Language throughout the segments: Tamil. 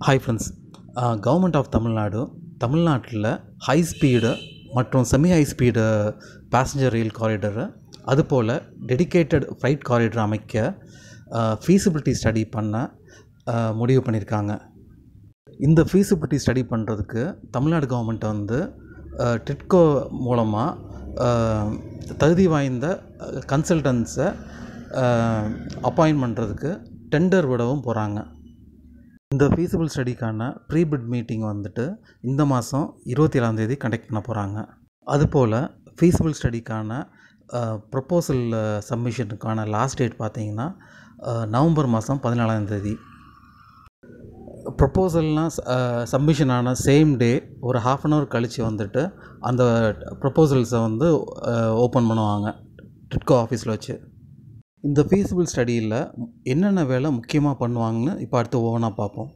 hi friends government of Tamil Nadu தமிழ்நாட்டில் ஹை ஸ்பீடு மற்றும் semi high speed passenger rail corridor அதுபோல் டெடிகேட்டட் ஃப்ளைட் காரிடர் அமைக்க ஃபீஸிபிலிட்டி ஸ்டடி பண்ண அஹ், முடிவு பண்ணியிருக்காங்க இந்த ஃபீஸிபிலிட்டி ஸ்டடி பண்ணுறதுக்கு தமிழ்நாடு கவர்மெண்ட் வந்து டிட்கோ மூலமாக தகுதி வாய்ந்த கன்சல்டன்ஸை அப்பாயின்ட் பண்ணுறதுக்கு டெண்டர் விடவும் போகிறாங்க இந்த ஃபீஸிபிள் ஸ்டடிக்கான ப்ரீ பிட் மீட்டிங் வந்துட்டு இந்த மாதம் இருபத்தி ஏழாந்தேதி கண்டக்ட் பண்ண போகிறாங்க அதுபோல் ஃபீஸிபிள் ஸ்டடிக்கான ப்ரப்போசல் சப்மிஷனுக்கான லாஸ்ட் டேட் பார்த்தீங்கன்னா அஹ், நவம்பர் மாதம் பதினாலாந்தேதி ப்ரப்போசல்லாம் சப்மிஷன் ஆன சேம் டே ஒரு ஹாஃப் அன் ஹவர் கழித்து வந்துட்டு அந்த ப்ரப்போசல்ஸை வந்து ஓப்பன் பண்ணுவாங்க டிட்கோ ஆஃபீஸில் வச்சு இந்த ஃபீஸிபிள் ஸ்டடியில் என்னென்ன வேலை முக்கியமாக பண்ணுவாங்கன்னு இப்போ அடுத்து ஒவ்வொன்றா பார்ப்போம்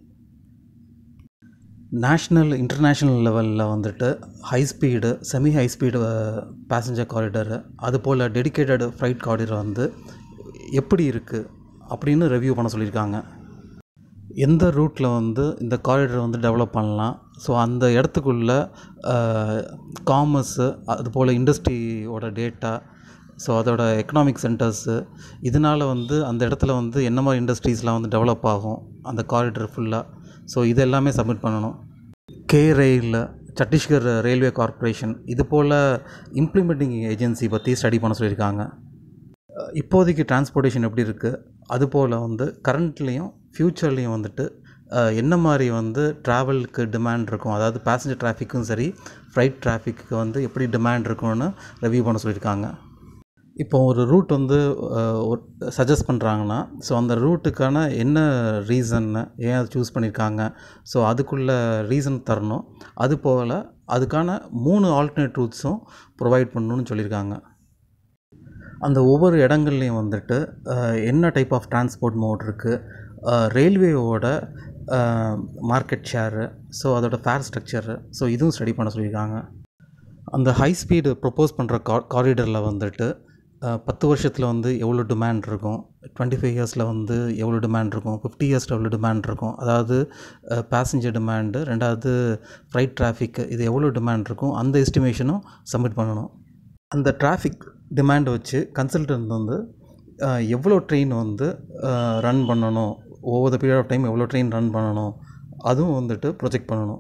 நேஷ்னல் இன்டர்நேஷ்னல் லெவலில் வந்துட்டு high speed semi high speed passenger corridor அதுபோல் டெடிகேட்டட் ஃப்ளைட் காரிடர் வந்து எப்படி இருக்குது அப்படின்னு ரிவ்யூ பண்ண சொல்லியிருக்காங்க எந்த ரூட்டில் வந்து இந்த காரிடர் வந்து டெவலப் பண்ணலாம் ஸோ அந்த இடத்துக்குள்ள காமர்ஸு அதுபோல் இண்டஸ்ட்ரியோட டேட்டா ஸோ அதோட எக்கனாமிக் சென்டர்ஸு இதனால் வந்து அந்த இடத்துல வந்து என்ன மாதிரி இண்டஸ்ட்ரீஸ்லாம் வந்து டெவலப் ஆகும் அந்த காரிடர் ஃபுல்லாக ஸோ இது எல்லாமே சப்மிட் பண்ணணும் K rail Chhattisgarh railway corporation இது போல் இம்ப்ளிமெண்டிங் ஏஜென்சி பற்றி ஸ்டடி பண்ண சொல்லியிருக்காங்க அஹ் இப்போதைக்கு டிரான்ஸ்போர்ட்டேஷன் எப்படி இருக்குது அதுபோல் வந்து கரண்ட்லேயும் ஃப்யூச்சர்லேயும் வந்துட்டு அஹ், என்ன மாதிரி வந்து ட்ராவலுக்கு டிமாண்ட் இருக்கும் அதாவது பேசஞ்சர் டிராஃபிக்கும் சரி ஃப்ளைட் டிராஃபிக்கு வந்து எப்படி டிமாண்ட் இருக்கும்னு ரிவ்யூ பண்ண சொல்லியிருக்காங்க இப்போ ஒரு ரூட் வந்து சஜஸ்ட் பண்ணுறாங்கன்னா ஸோ அந்த ரூட்டுக்கான என்ன ரீசன்னு ஏன் அதை சூஸ் பண்ணியிருக்காங்க ஸோ அதுக்குள்ள ரீசன் தரணும் அது போல் அதுக்கான மூணு ஆல்டர்னேட் ரூட்ஸும் ப்ரொவைட் பண்ணணும்னு சொல்லியிருக்காங்க அந்த ஒவ்வொரு இடங்கள்லையும் வந்துட்டு அஹ், என்ன டைப் ஆஃப் டிரான்ஸ்போர்ட் மோட் இருக்குது ரயில்வேவோட மார்க்கெட் ஷேரு ஸோ அதோட ஃபேர் ஸ்ட்ரக்சரு ஸோ இதுவும் ஸ்டடி பண்ண சொல்லியிருக்காங்க அந்த ஹை ஸ்பீடு ப்ரொப்போஸ் பண்ணுற கா காரிடரில் வந்துட்டு அஹ், பத்து வருஷத்தில் வந்து எவ்வளோ டிமாண்ட் இருக்கும் டுவெண்ட்டி ஃபைவ் இயர்ஸில் வந்து எவ்வளோ டிமாண்ட் இருக்கும் ஃபிஃப்டி இயர்ஸில் எவ்வளோ டிமாண்ட் இருக்கும் அதாவது பேசஞ்சர் டிமாண்டு ரெண்டாவது ஃப்ளைட் டிராஃபிக் இது எவ்வளோ டிமாண்ட் இருக்கும் அந்த எஸ்டிமேஷனும் சப்மிட் பண்ணணும் அந்த டிராஃபிக் டிமாண்டை வச்சு கன்சல்டன்ட் வந்து அஹ், எவ்வளோ ட்ரெயின் வந்து ரன் பண்ணணும் ஒவ்வொரு பீரியட் ஆஃப் டைம் எவ்வளோ ட்ரெயின் ரன் பண்ணணும் அதுவும் வந்துட்டு ப்ரொஜெக்ட் பண்ணணும்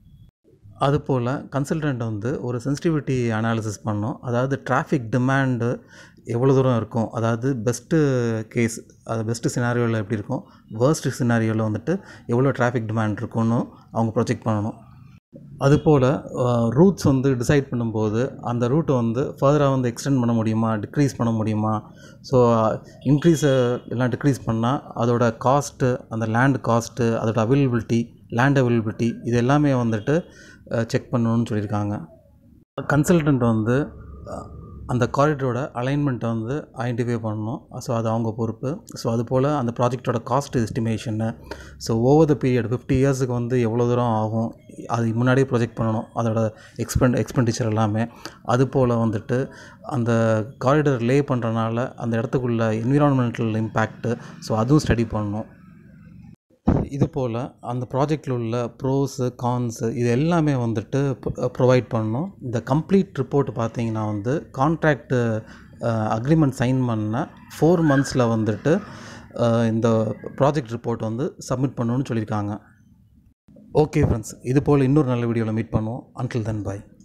அதுபோல் கன்சல்டன்ட் வந்து ஒரு சென்சிட்டிவிட்டி அனாலிசிஸ் பண்ணோம் அதாவது டிராஃபிக் டிமாண்டு எவ்வளோ தூரம் இருக்கும் அதாவது பெஸ்ட்டு கேஸ் அது பெஸ்ட்டு சினாரியோவில் எப்படி இருக்கும் வேர்ஸ்ட் சினாரியோவில் வந்துட்டு எவ்வளோ டிராஃபிக் டிமாண்ட் இருக்குன்னு அவங்க ப்ரொஜெக்ட் பண்ணணும் அதுபோல் ரூட்ஸ் வந்து டிசைட் பண்ணும்போது அந்த ரூட்டை வந்து ஃபர்தராக வந்து எக்ஸ்டெண்ட் பண்ண முடியுமா டிக்ரீஸ் பண்ண முடியுமா ஸோ இன்க்ரீஸை எல்லாம் டிக்ரீஸ் பண்ணால் அதோட காஸ்ட்டு அந்த லேண்ட் காஸ்ட்டு அதோட அவைலபிலிட்டி லேண்ட் அவைலபிலிட்டி இது எல்லாமே வந்துட்டு செக் பண்ணணும்னு சொல்லியிருக்காங்க கன்சல்டன்ட் வந்து அஹ், அந்த காரிடரோட அலைன்மெண்ட்டை வந்து ஐடென்டிஃபை பண்ணணும் ஸோ அது அவங்க பொறுப்பு ஸோ அது போல் அந்த ப்ராஜெக்டோட cost estimation so over the period fifty இயர்ஸுக்கு வந்து எவ்வளோ தூரம் ஆகும் அது முன்னாடியே ப்ரொஜெக்ட் பண்ணணும் அதோட எக்ஸ்பெண்ட் எக்ஸ்பெண்டிச்சர் எல்லாமே அது போல் வந்துட்டு அந்த காரிடர் லே பண்ணுறனால அந்த இடத்துக்குள்ள என்விரான்மெண்டல் இம்பேக்ட்டு ஸோ அதுவும் ஸ்டடி பண்ணணும் இது போல் அந்த ப்ராஜெக்டில் உள்ள ப்ரோஸு கான்ஸு இது எல்லாமே வந்துட்டு ப்ரொவைட் பண்ணணும் இந்த கம்ப்ளீட் ரிப்போர்ட் பார்த்தீங்கன்னா வந்து கான்ட்ராக்டு அக்ரிமெண்ட் சைன் பண்ண ஃபோர் மந்த்ஸில் வந்துட்டு அஹ், இந்த ப்ராஜெக்ட் ரிப்போர்ட் வந்து சப்மிட் பண்ணணும்னு சொல்லியிருக்காங்க ஓகே ஃப்ரெண்ட்ஸ் இது போல் இன்னொரு நல்ல வீடியோவில் மீட் பண்ணுவோம் அன்டில் தென் பாய்